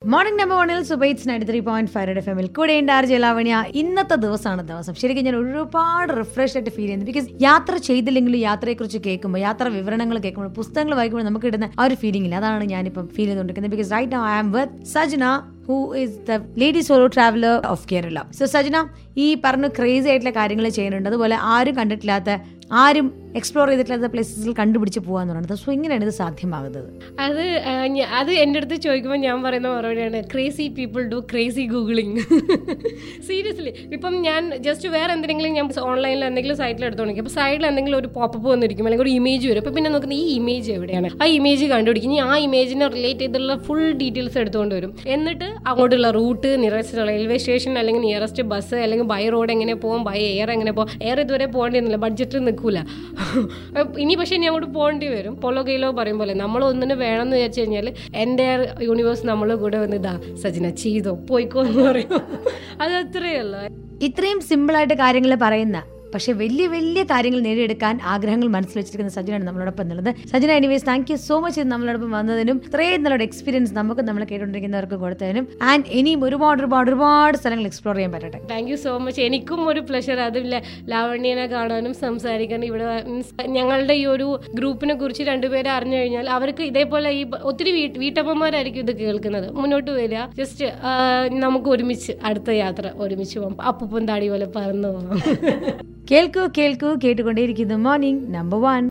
morning number വണ്ണിൽ സുബൈറ്റ്സ് ninety three point five F എമ്മിൽ കൂടെ ഉണ്ടാർ ജലാവണ്യ ഇന്നത്തെ ദിവസമാണ് ദിവസം ശരിക്കും ഞാൻ ഒരുപാട് റിഫ്രഷ് ആയിട്ട് ഫീൽ ചെയ്യുന്നു ബിക്കോസ് യാത്ര ചെയ്തില്ലെങ്കിലും യാത്രയെക്കുറിച്ച് കേൾക്കുമ്പോൾ യാത്ര വിവരണങ്ങൾ കേൾക്കുമ്പോൾ പുസ്തകങ്ങൾ വായിക്കുമ്പോൾ നമുക്ക് കിട്ടുന്ന ആ ഒരു ഫീലിംഗ് ഇല്ല അതാണ് ഞാനിപ്പം ഫീൽ ചെയ്തുകൊണ്ടിരിക്കുന്നത് because right now I am with Sajna who is the lady solo traveller of Kerala so Sajna ഈ പറഞ്ഞ ക്രേസി ആയിട്ടുള്ള കാര്യങ്ങൾ ചെയ്യുന്നുണ്ട് അതുപോലെ ആരും കണ്ടിട്ടില്ലാത്ത ആരും എക്സ്പ്ലോർ ചെയ്തിട്ടില്ലാത്ത പ്ലേസസിൽ കണ്ടുപിടിച്ച് പോകാന്ന് പറയുന്നത് സോ ഇങ്ങനെയാണ് ഇത് സാധ്യമാകുന്നത് അത് ആ, ഞ- അത് എൻ്റെ അടുത്ത് ചോദിക്കുമ്പോൾ ഞാൻ പറയുന്ന മറുപടിയാണ് crazy people do crazy googling seriously ഇപ്പം ഞാൻ ജസ്റ്റ് വേറെ എന്തെങ്കിലും ഞാൻ ഓൺലൈനിൽ എന്തെങ്കിലും സൈറ്റിൽ എടുത്തോണ്ടിരിക്കും അപ്പോൾ സൈഡിൽ എന്തെങ്കിലും ഒരു പോപ്പപ്പ് വന്നിരിക്കും അല്ലെങ്കിൽ ഒരു ഇമേജ് വരും അപ്പോൾ പിന്നെ നോക്കുന്നത് ഈ ഇമേജ് എവിടെയാണ് ആ ഇമേജ് കണ്ടുപിടിക്കും ഇനി ആ ഇമേജിനെ റിലേറ്റ് ചെയ്തുള്ള ഫുൾ ഡീറ്റെയിൽസ് എടുത്തുകൊണ്ട് വരും എന്നിട്ട് അങ്ങോട്ടുള്ള റൂട്ട് നിയറസ്റ്റ് റെയിൽവേ സ്റ്റേഷൻ അല്ലെങ്കിൽ നിയറസ്റ്റ് ബസ് അല്ലെങ്കിൽ ബൈ റോഡ് എങ്ങനെ പോകും ബൈ എയർ എങ്ങനെ പോകും എയർ ഇതുവരെ പോകേണ്ടിയിരുന്നില്ല ബഡ്ജറ്റിൽ നിൽക്കൂല ഇനി പക്ഷേ ഇനി അങ്ങോട്ട് പോകേണ്ടി വരും പോലോ കെയിലോ പറയും പോലെ നമ്മൾ ഒന്നിന് വേണമെന്ന് വിചാരിച്ചു കഴിഞ്ഞാൽ എൻ്റെ യൂണിവേഴ്സ് നമ്മൾ കൂടെ വന്ന് ഇതാ സജിന ചെയ്തോ പോയിക്കോ എന്ന് പറയും അത് അത്രയല്ല ഇത്രയും സിമ്പിളായിട്ട് കാര്യങ്ങൾ പറയുന്ന പക്ഷെ വലിയ വലിയ കാര്യങ്ങൾ നേടിയെടുക്കാൻ ആഗ്രഹങ്ങൾ മനസ്സിൽ വെച്ചിരിക്കുന്ന സജിനാണ് നമ്മളോടൊപ്പം ഉള്ളത് Sajina anyways thank you so much നമ്മളോടൊപ്പം വന്നതിനും ഇത്രയും നല്ലൊരു എക്സ്പീരിയൻസ് നമുക്ക് നമ്മളെ കേട്ടുകൊണ്ടിരിക്കുന്നവർക്ക് കൊടുത്തതിനും ആൻഡ് ഇനിയും ഒരുപാട് ഒരുപാട് ഒരുപാട് സ്ഥലങ്ങൾ എക്സ്പ്ലോർ ചെയ്യാൻ പറ്റട്ടെ താങ്ക് യു സോ മച്ച് എനിക്കും ഒരു പ്ലഷർ അത് ല- ലാവണ്യനെ കാണാനും സംസാരിക്കാനും ഇവിടെ മീൻസ് ഞങ്ങളുടെ ഈ ഒരു ഗ്രൂപ്പിനെ കുറിച്ച് രണ്ടുപേരെ അറിഞ്ഞു കഴിഞ്ഞാൽ അവർക്ക് ഇതേപോലെ ഈ ബ- ഒത്തിരി വീട്ട് വീട്ടമ്മമാരായിരിക്കും ഇത് കേൾക്കുന്നത് മുന്നോട്ട് വരിക ജസ്റ്റ് നമുക്ക് ഒരുമിച്ച് അടുത്ത യാത്ര ഒരുമിച്ച് പോകാം അപ്പൂപ്പൻ താടി പോലെ പറന്നു പോകാം കേൾക്കൂ കേൾക്കൂ കേട്ടുകൊണ്ടേയിരിക്കുന്നു മോർണിംഗ് നമ്പർ വൺ